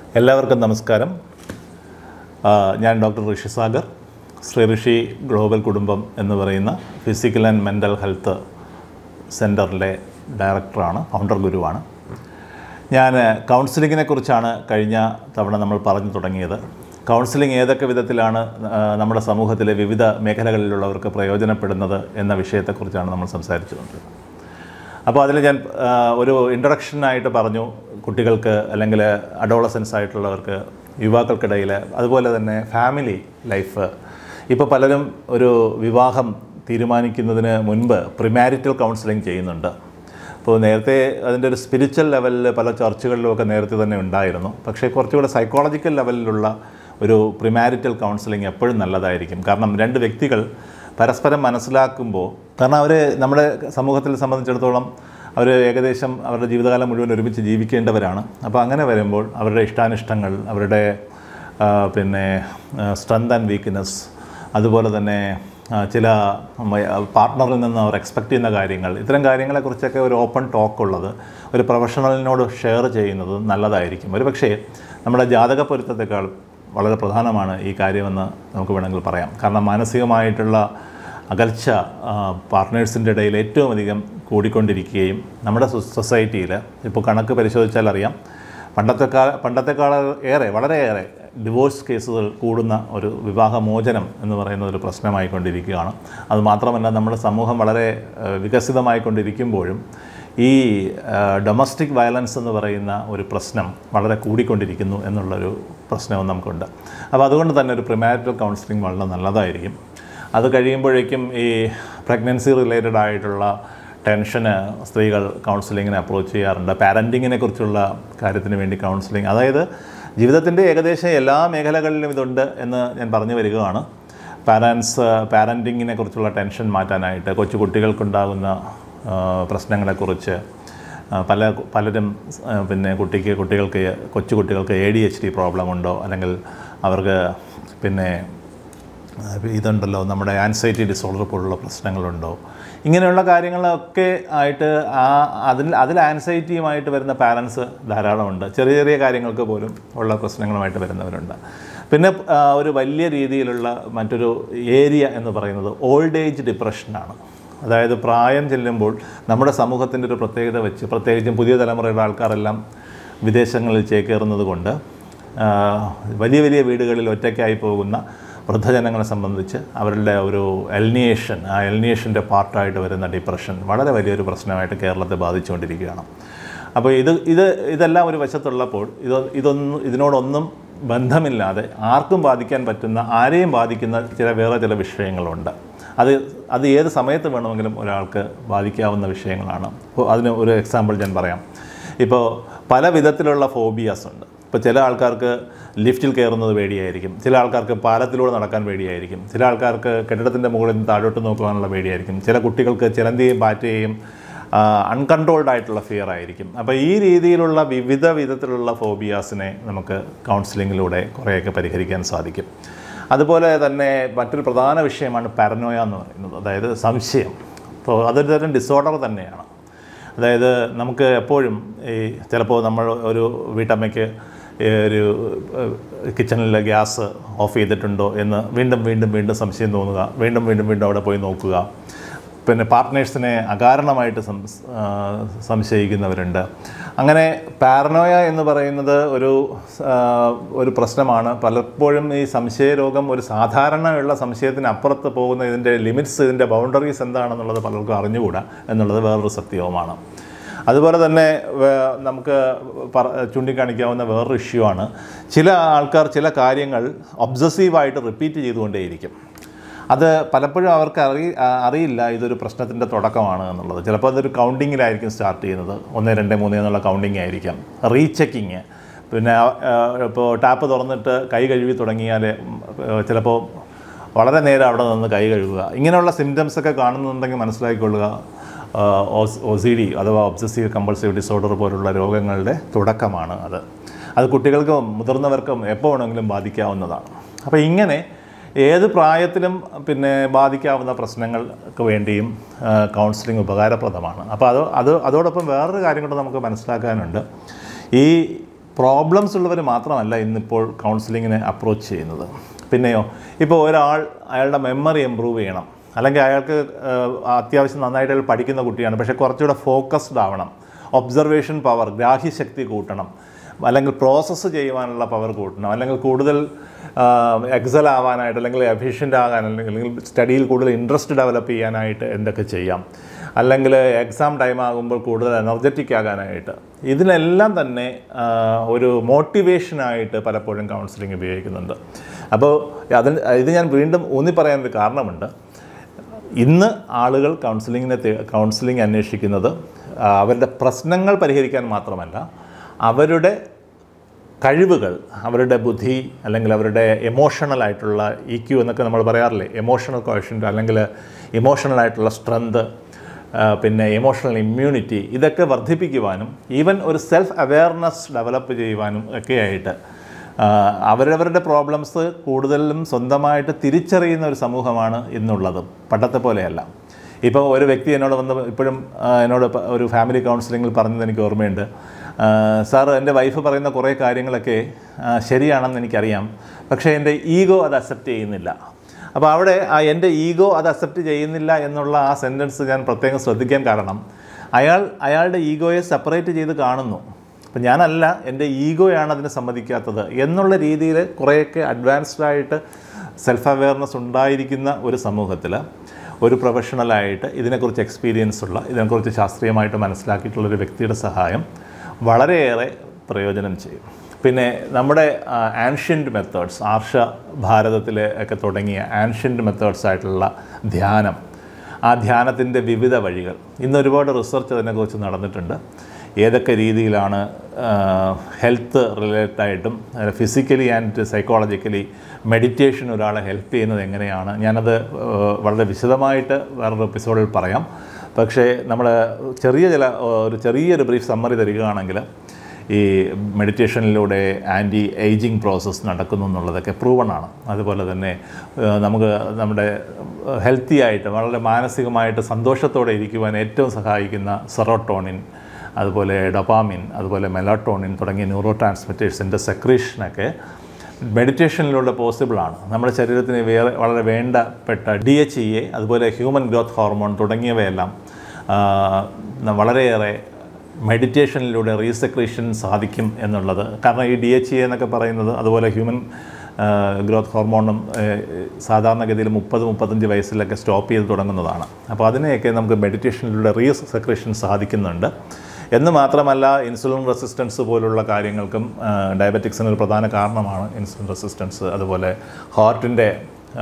എല്ലാവർക്കും നമസ്കാരം ആ, ഞാൻ ഡോക്ടർ ഋഷി സാഗർ ശ്രീ ഋഷി ഗ്ലോബൽ കുടുംബം എന്ന് പറയുന്ന ഫിസിക്കൽ ആൻഡ് മെൻ്റൽ ഹെൽത്ത് സെൻറ്ററിലെ ഡയറക്ടറാണ് ഫൗണ്ടർ ഗുരുവാണ് ഞാൻ കൗൺസിലിങ്ങിനെ കുറിച്ചാണ് കഴിഞ്ഞ തവണ നമ്മൾ പറഞ്ഞു തുടങ്ങിയത് കൗൺസിലിംഗ് ഏതൊക്കെ വിധത്തിലാണ് ആ, നമ്മുടെ സമൂഹത്തിലെ വിവിധ മേഖലകളിലുള്ളവർക്ക് പ്രയോജനപ്പെടുന്നത് എന്ന വിഷയത്തെക്കുറിച്ചാണ് നമ്മൾ സംസാരിച്ചുകൊണ്ടിരുന്നത് അപ്പോൾ അതിൽ ഞാൻ ആ, ഒരു ഇൻട്രഡക്ഷനായിട്ട് പറഞ്ഞു കുട്ടികൾക്ക് അല്ലെങ്കിൽ അഡോളസൻസ് ആയിട്ടുള്ളവർക്ക് യുവാക്കൾക്കിടയിൽ അതുപോലെ തന്നെ ഫാമിലി ലൈഫ് ഇപ്പോൾ പലരും ഒരു വിവാഹം തീരുമാനിക്കുന്നതിന് മുൻപ് പ്രിമാരിറ്റൽ കൗൺസിലിംഗ് ചെയ്യുന്നുണ്ട് അപ്പോൾ നേരത്തെ അതിൻ്റെ ഒരു സ്പിരിച്വൽ ലെവലിൽ പല ചർച്ചകളിലുമൊക്കെ നേരത്തെ തന്നെ ഉണ്ടായിരുന്നു പക്ഷേ കുറച്ചുകൂടെ സൈക്കോളജിക്കൽ ലെവലിലുള്ള ഒരു പ്രിമാരിറ്റൽ കൗൺസിലിംഗ് എപ്പോഴും നല്ലതായിരിക്കും കാരണം രണ്ട് വ്യക്തികൾ പരസ്പരം മനസ്സിലാക്കുമ്പോൾ കാരണം അവർ നമ്മുടെ സമൂഹത്തിൽ സംബന്ധിച്ചിടത്തോളം അവർ ഏകദേശം അവരുടെ ജീവിതകാലം മുഴുവൻ ഒരുമിച്ച് ജീവിക്കേണ്ടവരാണ് അപ്പോൾ അങ്ങനെ വരുമ്പോൾ അവരുടെ ഇഷ്ടാനിഷ്ടങ്ങൾ അവരുടെ ആ, പിന്നെ സ്ട്രെങ്ത് ആൻഡ് വീക്ക്നെസ് അതുപോലെ തന്നെ ആ, ചില പാർട്ട്ണറിൽ നിന്ന് അവർ എക്സ്പെക്റ്റ് ചെയ്യുന്ന കാര്യങ്ങൾ ഇത്തരം കാര്യങ്ങളെക്കുറിച്ചൊക്കെ ഒരു ഓപ്പൺ ടോക്ക് ഉള്ളത് ഒരു പ്രൊഫഷണലിനോട് ഷെയർ ചെയ്യുന്നത് നല്ലതായിരിക്കും ഒരു പക്ഷേ നമ്മുടെ ജാതക പൊരുത്തത്തെക്കാൾ വളരെ പ്രധാനമാണ് ഈ കാര്യമെന്ന് നമുക്ക് വേണമെങ്കിൽ പറയാം കാരണം മാനസികമായിട്ടുള്ള അകൽച്ച പാർട്ട്നേഴ്സിൻ്റെ ഇടയിൽ ഏറ്റവും അധികം കൂടിക്കൊണ്ടിരിക്കുകയും നമ്മുടെ സൊസൈറ്റിയിൽ ഇപ്പോൾ കണക്ക് പരിശോധിച്ചാൽ അറിയാം പണ്ടത്തെക്കാൾ പണ്ടത്തെക്കാൾ ഏറെ വളരെയേറെ ഡിവോഴ്സ് കേസുകൾ കൂടുന്ന ഒരു വിവാഹമോചനം എന്ന് പറയുന്ന ഒരു പ്രശ്നമായിക്കൊണ്ടിരിക്കുകയാണ് അതുമാത്രമല്ല നമ്മുടെ സമൂഹം വളരെ ഏഹ്, വികസിതമായിക്കൊണ്ടിരിക്കുമ്പോഴും ഈ ഡൊമസ്റ്റിക് വയലൻസ് എന്ന് പറയുന്ന ഒരു പ്രശ്നം വളരെ കൂടിക്കൊണ്ടിരിക്കുന്നു എന്നുള്ളൊരു പ്രശ്നവും നമുക്കുണ്ട് അപ്പോൾ അതുകൊണ്ട് തന്നെ ഒരു പ്രിമാരിറ്റൽ കൗൺസിലിംഗ് വളരെ നല്ലതായിരിക്കും അത് കഴിയുമ്പോഴേക്കും ഈ പ്രഗ്നൻസി റിലേറ്റഡ് ആയിട്ടുള്ള ടെൻഷന് സ്ത്രീകൾ കൗൺസിലിങ്ങിനെ അപ്രോച്ച് ചെയ്യാറുണ്ട് പാരൻറ്റിങ്ങിനെ കുറിച്ചുള്ള കാര്യത്തിന് വേണ്ടി കൗൺസിലിംഗ് അതായത് ജീവിതത്തിൻ്റെ ഏകദേശം എല്ലാ മേഖലകളിലും ഇതുണ്ട് എന്ന് ഞാൻ പറഞ്ഞു വരികയാണ് പാരൻസ് പാരൻറ്റിങ്ങിനെ കുറിച്ചുള്ള ടെൻഷൻ മാറ്റാനായിട്ട് കൊച്ചു കുട്ടികൾക്കുണ്ടാകുന്ന ആ, പ്രശ്നങ്ങളെക്കുറിച്ച് ആ, പല പലരും ആ, പിന്നെ കുട്ടിക്ക് കുട്ടികൾക്ക് കൊച്ചു കുട്ടികൾക്ക് A D H D problem ഉണ്ടോ അല്ലെങ്കിൽ അവർക്ക് പിന്നെ അപ്പോൾ ഇതുണ്ടല്ലോ നമ്മുടെ ആൻസൈറ്റി ഡിസോർഡർ പോലുള്ള പ്രശ്നങ്ങളുണ്ടോ ഇങ്ങനെയുള്ള കാര്യങ്ങളൊക്കെ ആയിട്ട് ആ അതിൽ അതിൽ ആൻസൈറ്റിയുമായിട്ട് വരുന്ന പാരൻസ് ധാരാളമുണ്ട് ചെറിയ ചെറിയ കാര്യങ്ങൾക്ക് പോലും ഉള്ള പ്രശ്നങ്ങളുമായിട്ട് വരുന്നവരുണ്ട് പിന്നെ ആ, ഒരു വലിയ രീതിയിലുള്ള മറ്റൊരു ഏരിയ എന്ന് പറയുന്നത് ഓൾഡ് ഏജ് ഡിപ്രഷനാണ് അതായത് പ്രായം ചെല്ലുമ്പോൾ നമ്മുടെ സമൂഹത്തിൻ്റെ ഒരു പ്രത്യേകത വെച്ച് പ്രത്യേകിച്ചും പുതിയ തലമുറയുടെ ആൾക്കാരെല്ലാം വിദേശങ്ങളിൽ ചേക്കേറുന്നത് കൊണ്ട് ആ, വലിയ വലിയ വീടുകളിൽ ഒറ്റയ്ക്കായി പോകുന്ന വൃദ്ധജനങ്ങളെ സംബന്ധിച്ച് അവരുടെ ഒരു എൽനിയേഷൻ ആ എൽനിയേഷൻ്റെ പാർട്ടായിട്ട് വരുന്ന ഡിപ്രഷൻ വളരെ വലിയൊരു പ്രശ്നമായിട്ട് കേരളത്തെ ബാധിച്ചുകൊണ്ടിരിക്കുകയാണ് അപ്പോൾ ഇത് ഇത് ഇതെല്ലാം ഒരു വശത്തുള്ളപ്പോൾ ഇത് ഇതൊന്നും ഇതിനോടൊന്നും ബന്ധമില്ലാതെ ആർക്കും ബാധിക്കാൻ പറ്റുന്ന ആരെയും ബാധിക്കുന്ന ചില വേറെ ചില വിഷയങ്ങളുണ്ട് അത് അത് ഏത് സമയത്ത് വേണമെങ്കിലും ഒരാൾക്ക് ബാധിക്കാവുന്ന വിഷയങ്ങളാണ് ഇപ്പോൾ അതിന് ഒരു എക്സാമ്പിൾ ഞാൻ പറയാം ഇപ്പോൾ പല വിധത്തിലുള്ള ഫോബിയാസ് ഉണ്ട് ഇപ്പോൾ ചില ആൾക്കാർക്ക് ലിഫ്റ്റിൽ കയറുന്നത് പേടിയായിരിക്കും ചില ആൾക്കാർക്ക് പാലത്തിലൂടെ നടക്കാൻ പേടിയായിരിക്കും ചില ആൾക്കാർക്ക് കെട്ടിടത്തിൻ്റെ മുകളിൽ നിന്ന് താഴോട്ട് നോക്കുവാനുള്ള പേടിയായിരിക്കും ചില കുട്ടികൾക്ക് ചിലന്തിയും പാറ്റയും അൺകൺട്രോൾഡ് ആയിട്ടുള്ള ഫിയർ ആയിരിക്കും അപ്പോൾ ഈ രീതിയിലുള്ള വിവിധ വിധത്തിലുള്ള ഫോബിയാസിനെ നമുക്ക് കൗൺസിലിങ്ങിലൂടെ കുറേയൊക്കെ പരിഹരിക്കാൻ സാധിക്കും അതുപോലെ തന്നെ മറ്റൊരു പ്രധാന വിഷയമാണ് പാരനോയ എന്ന് പറയുന്നത് അതായത് സംശയം അപ്പോൾ അതൊരു തരം ഡിസോർഡർ തന്നെയാണ് അതായത് നമുക്ക് എപ്പോഴും ഈ ചിലപ്പോൾ നമ്മൾ ഒരു വീട്ടമ്മയ്ക്ക് ഈ ഒരു കിച്ചണിലെ ഗ്യാസ് ഓഫ് ചെയ്തിട്ടുണ്ടോ എന്ന് വീണ്ടും വീണ്ടും വീണ്ടും സംശയം തോന്നുക വീണ്ടും വീണ്ടും വീണ്ടും അവിടെ പോയി നോക്കുക പിന്നെ പാർട്ട്നേഴ്സിനെ അകാരണമായിട്ട് സം ആ, സംശയിക്കുന്നവരുണ്ട് അങ്ങനെ പാരനോയ എന്ന് പറയുന്നത് ഒരു ആ, ഒരു പ്രശ്നമാണ് പലപ്പോഴും ഈ സംശയരോഗം ഒരു സാധാരണയുള്ള സംശയത്തിന് അപ്പുറത്ത് പോകുന്ന ഇതിൻ്റെ ലിമിറ്റ്സ് ഇതിൻ്റെ ബൗണ്ടറീസ് എന്താണെന്നുള്ളത് പലർക്കും അറിഞ്ഞുകൂടാ എന്നുള്ളത് വേറൊരു സത്യവുമാണ് അതുപോലെ തന്നെ വേ- നമുക്ക് പറ ചൂണ്ടിക്കാണിക്കാവുന്ന വേറൊരു ഇഷ്യൂ ആണ് ചില ആൾക്കാർ ചില കാര്യങ്ങൾ ഒബ്സസീവായിട്ട് റിപ്പീറ്റ് ചെയ്തുകൊണ്ടേയിരിക്കും അത് പലപ്പോഴും അവർക്ക് അറി ആ- അറിയില്ല ഇതൊരു പ്രശ്നത്തിൻ്റെ തുടക്കമാണ് എന്നുള്ളത് ചിലപ്പോൾ അതൊരു കൗണ്ടിങ്ങിലായിരിക്കും സ്റ്റാർട്ട് ചെയ്യുന്നത് ഒന്ന് രണ്ട് മൂന്ന് എന്നുള്ള കൗണ്ടിങ് ആയിരിക്കാം റീചെക്കിങ് പിന്നെ ഇപ്പോൾ ടാപ്പ് തുറന്നിട്ട് കൈ കഴുകി തുടങ്ങിയാൽ ചിലപ്പോൾ വളരെ നേരം അവിടെ നിന്ന് കൈ കഴുകുക ഇങ്ങനെയുള്ള സിംറ്റംസ് ഒക്കെ കാണുന്നുണ്ടെങ്കിൽ മനസ്സിലാക്കിക്കൊള്ളുക ഒ സി ഡി അഥവാ ഒബ്സസീവ് കമ്പൾസീവ് ഡിസോർഡർ പോലുള്ള രോഗങ്ങളുടെ തുടക്കമാണ് അത് അത് കുട്ടികൾക്കും മുതിർന്നവർക്കും എപ്പോൾ വേണമെങ്കിലും ബാധിക്കാവുന്നതാണ് അപ്പോൾ ഇങ്ങനെ ഏത് പ്രായത്തിലും പിന്നെ ബാധിക്കാവുന്ന പ്രശ്നങ്ങൾക്ക് വേണ്ടിയും കൗൺസിലിംഗ് ഉപകാരപ്രദമാണ് അപ്പോൾ അത് അത് അതോടൊപ്പം വേറൊരു കാര്യം കൂടെ നമുക്ക് മനസ്സിലാക്കാനുണ്ട് ഈ പ്രോബ്ലംസ് ഉള്ളവർ മാത്രമല്ല ഇന്നിപ്പോൾ കൗൺസിലിങ്ങിനെ അപ്രോച്ച് ചെയ്യുന്നത് പിന്നെയോ ഇപ്പോൾ ഒരാൾ അയാളുടെ മെമ്മറി ഇമ്പ്രൂവ് ചെയ്യണം അല്ലെങ്കിൽ അയാൾക്ക് ഏഹ്, അത്യാവശ്യം നന്നായിട്ട് അയാൾ പഠിക്കുന്ന കുട്ടിയാണ് പക്ഷേ കുറച്ചുകൂടെ ഫോക്കസ്ഡ് ആവണം ഒബ്സർവേഷൻ പവർ ഗ്രാഹ്യശക്തി കൂട്ടണം അല്ലെങ്കിൽ പ്രോസസ്സ് ചെയ്യുവാനുള്ള പവർ കൂട്ടണം അല്ലെങ്കിൽ കൂടുതൽ എക്സൽ ആവാനായിട്ട് അല്ലെങ്കിൽ എഫിഷ്യൻ്റ് ആകാൻ അല്ലെങ്കിൽ അല്ലെങ്കിൽ സ്റ്റഡിയിൽ കൂടുതൽ ഇൻട്രസ്റ്റ് ഡെവലപ്പ് ചെയ്യാനായിട്ട് എന്തൊക്കെ ചെയ്യാം അല്ലെങ്കിൽ എക്സാം ടൈം ആകുമ്പോൾ കൂടുതൽ എനർജറ്റിക് ആകാനായിട്ട് ഇതിനെല്ലാം തന്നെ ആ, ഒരു മോട്ടിവേഷനായിട്ട് പലപ്പോഴും കൗൺസിലിംഗ് ഉപയോഗിക്കുന്നുണ്ട് അപ്പോൾ അതിന് ഇത് ഞാൻ വീണ്ടും ഊന്നി പറയാനൊരു കാരണമുണ്ട് ഇന്ന് ആളുകൾ കൗൺസിലിങ്ങിനെ തേ- കൗൺസിലിംഗ് അന്വേഷിക്കുന്നത് ആ, അവരുടെ പ്രശ്നങ്ങൾ പരിഹരിക്കാൻ മാത്രമല്ല അവരുടെ കഴിവുകൾ അവരുടെ ബുദ്ധി അല്ലെങ്കിൽ അവരുടെ എമോഷണൽ ആയിട്ടുള്ള ഇ ക്യു എന്നൊക്കെ നമ്മൾ പറയാറില്ലേ എമോഷണൽ കോഷ്യൻ്റ് അല്ലെങ്കിൽ ഇമോഷണൽ ആയിട്ടുള്ള സ്ട്രെങ്ത് പിന്നെ ഇമോഷണൽ ഇമ്മ്യൂണിറ്റി ഇതൊക്കെ വർദ്ധിപ്പിക്കുവാനും ഈവൻ ഒരു സെൽഫ് അവെയർനെസ് ഡെവലപ്പ് ചെയ്യുവാനും ഒക്കെയായിട്ട് ആ, അവരവരുടെ പ്രോബ്ലംസ് കൂടുതലും സ്വന്തമായിട്ട് തിരിച്ചറിയുന്ന ഒരു സമൂഹമാണ് ഇന്നുള്ളത് പണ്ടത്തെ പോലെയല്ല ഇപ്പോൾ ഒരു വ്യക്തി എന്നോട് വന്ന് ഇപ്പോഴും ആ, എന്നോട് പ- ഒരു ഫാമിലി കൗൺസിലിങ്ങിൽ പറഞ്ഞത് എനിക്ക് ഓർമ്മയുണ്ട് ആ, സാർ എൻ്റെ വൈഫ് പറയുന്ന കുറേ കാര്യങ്ങളൊക്കെ ആ, ശരിയാണെന്ന് എനിക്കറിയാം പക്ഷേ എൻ്റെ ഈഗോ അത് അക്സെപ്റ്റ് ചെയ്യുന്നില്ല അപ്പോൾ അവിടെ ആ എൻ്റെ ഈഗോ അത് അക്സെപ്റ്റ് ചെയ്യുന്നില്ല എന്നുള്ള ആ സെൻറ്റൻസ് ഞാൻ പ്രത്യേകം ശ്രദ്ധിക്കാൻ കാരണം അയാൾ അയാളുടെ ഈഗോയെ സെപ്പറേറ്റ് ചെയ്ത് കാണുന്നു അപ്പം ഞാനല്ല എൻ്റെ ഈഗോയാണ് അതിനെ സമ്മതിക്കാത്തത് എന്നുള്ള രീതിയിൽ കുറേയൊക്കെ അഡ്വാൻസ്ഡ് ആയിട്ട് സെൽഫ് അവെയർനെസ് ഉണ്ടായിരിക്കുന്ന ഒരു സമൂഹത്തിൽ ഒരു പ്രൊഫഷണലായിട്ട് ഇതിനെക്കുറിച്ച് എക്സ്പീരിയൻസ് ഉള്ള ഇതിനെക്കുറിച്ച് ശാസ്ത്രീയമായിട്ട് മനസ്സിലാക്കിയിട്ടുള്ള ഒരു വ്യക്തിയുടെ സഹായം വളരെയേറെ പ്രയോജനം ചെയ്യും പിന്നെ നമ്മുടെ ആൻഷ്യൻ്റ് മെത്തേഡ്സ് ആർഷ ഭാരതത്തിലെ ഒക്കെ തുടങ്ങിയ ആൻഷ്യൻ്റ് മെത്തേഡ്സ് ആയിട്ടുള്ള ധ്യാനം ആ ധ്യാനത്തിൻ്റെ വിവിധ വഴികൾ ഇന്ന് ഒരുപാട് റിസർച്ച് അതിനെക്കുറിച്ച് നടന്നിട്ടുണ്ട് ഏതൊക്കെ രീതിയിലാണ് ഹെൽത്ത് റിലേറ്റഡ് ആയിട്ടും ഫിസിക്കലി ആൻഡ് സൈക്കോളജിക്കലി മെഡിറ്റേഷൻ ഒരാളെ ഹെൽപ്പ് ചെയ്യുന്നത് എങ്ങനെയാണ് ഞാനത് ഏഹ്, വളരെ വിശദമായിട്ട് വേറൊരു എപ്പിസോഡിൽ പറയാം പക്ഷേ നമ്മൾ ചെറിയ ചില ഏഹ്, ഒരു ചെറിയൊരു ബ്രീഫ് സമ്മറി തരികയാണെങ്കിൽ ഈ മെഡിറ്റേഷനിലൂടെ ആൻറ്റി ഏജിങ് പ്രോസസ്സ് നടക്കുന്നു എന്നുള്ളതൊക്കെ പ്രൂവൺ ആണ് അതുപോലെ തന്നെ ഏഹ്, നമുക്ക് നമ്മുടെ ഹെൽത്തി ആയിട്ട് വളരെ മാനസികമായിട്ട് സന്തോഷത്തോടെ ഇരിക്കുവാൻ ഏറ്റവും സഹായിക്കുന്ന സെറോട്ടോണിൻ അതുപോലെ ഡൊപ്പാമിൻ അതുപോലെ മെലാട്ടോണിൻ തുടങ്ങിയ ന്യൂറോ ട്രാൻസ്മിറ്റേഴ്സിൻ്റെ സെക്രീഷനൊക്കെ മെഡിറ്റേഷനിലൂടെ പോസിബിളാണ് നമ്മുടെ ശരീരത്തിന് വേറെ വളരെ വേണ്ടപ്പെട്ട ഡി എച്ച് ഇ എ അതുപോലെ ഹ്യൂമൻ ഗ്രോത്ത് ഹോർമോൺ തുടങ്ങിയവയെല്ലാം ആ, വളരെയേറെ മെഡിറ്റേഷനിലൂടെ റീസെക്രീഷൻ സാധിക്കും എന്നുള്ളത് കാരണം ഈ ഡി എച്ച് ഇ എന്നൊക്കെ പറയുന്നത് അതുപോലെ ഹ്യൂമൻ ഗ്രോത്ത് ഹോർമോണും ഏഹ്, സാധാരണഗതിയിൽ മുപ്പത് മുപ്പത്തഞ്ച് വയസ്സിലൊക്കെ സ്റ്റോപ്പ് ചെയ്ത് തുടങ്ങുന്നതാണ് അപ്പോൾ അതിനെയൊക്കെ നമുക്ക് മെഡിറ്റേഷനിലൂടെ റീസെക്രീഷൻ സാധിക്കുന്നുണ്ട് എന്ന് മാത്രമല്ല ഇൻസുലിൻ റെസിസ്റ്റൻസ് പോലുള്ള കാര്യങ്ങൾക്കും ഡയബറ്റിക്സിന് ഒരു പ്രധാന കാരണമാണ് ഇൻസുലിൻ റെസിസ്റ്റൻസ് അതുപോലെ ഹാർട്ടിൻ്റെ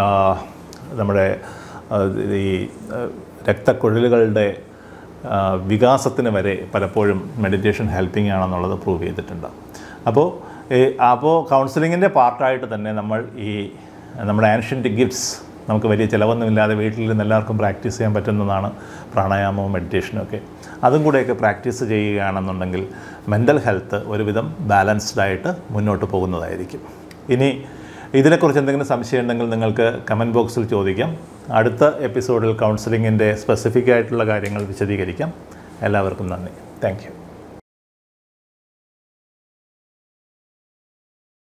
നമ്മുടെ ആ, ഈ ആ, രക്തക്കുഴലുകളുടെ ആ, വികാസത്തിന് വരെ പലപ്പോഴും മെഡിറ്റേഷൻ ഹെൽപ്പിംഗ് ആണെന്നുള്ളത് പ്രൂവ് ചെയ്തിട്ടുണ്ട് അപ്പോൾ ഈ അപ്പോൾ കൗൺസിലിങ്ങിൻ്റെ പാർട്ടായിട്ട് തന്നെ നമ്മൾ ഈ നമ്മുടെ ആൻഷ്യൻറ്റ് ഗിഫ്റ്റ്സ് നമുക്ക് വലിയ ചിലവൊന്നുമില്ലാതെ വീട്ടിലിരുന്ന് എല്ലാവർക്കും പ്രാക്ടീസ് ചെയ്യാൻ പറ്റുന്നതാണ് പ്രാണായാമവും മെഡിറ്റേഷനും ഒക്കെ അതും കൂടെയൊക്കെ പ്രാക്ടീസ് ചെയ്യുകയാണെന്നുണ്ടെങ്കിൽ മെൻ്റൽ ഹെൽത്ത് ഒരുവിധം ബാലൻസ്ഡ് ആയിട്ട് മുന്നോട്ട് പോകുന്നതായിരിക്കും ഇനി ഇതിനെക്കുറിച്ച് എന്തെങ്കിലും സംശയം ഉണ്ടെങ്കിൽ നിങ്ങൾക്ക് കമൻറ്റ് ബോക്സിൽ ചോദിക്കാം അടുത്ത എപ്പിസോഡിൽ കൗൺസിലിങ്ങിൻ്റെ സ്പെസിഫിക് ആയിട്ടുള്ള കാര്യങ്ങൾ വിശദീകരിക്കാം എല്ലാവർക്കും നന്ദി താങ്ക് യു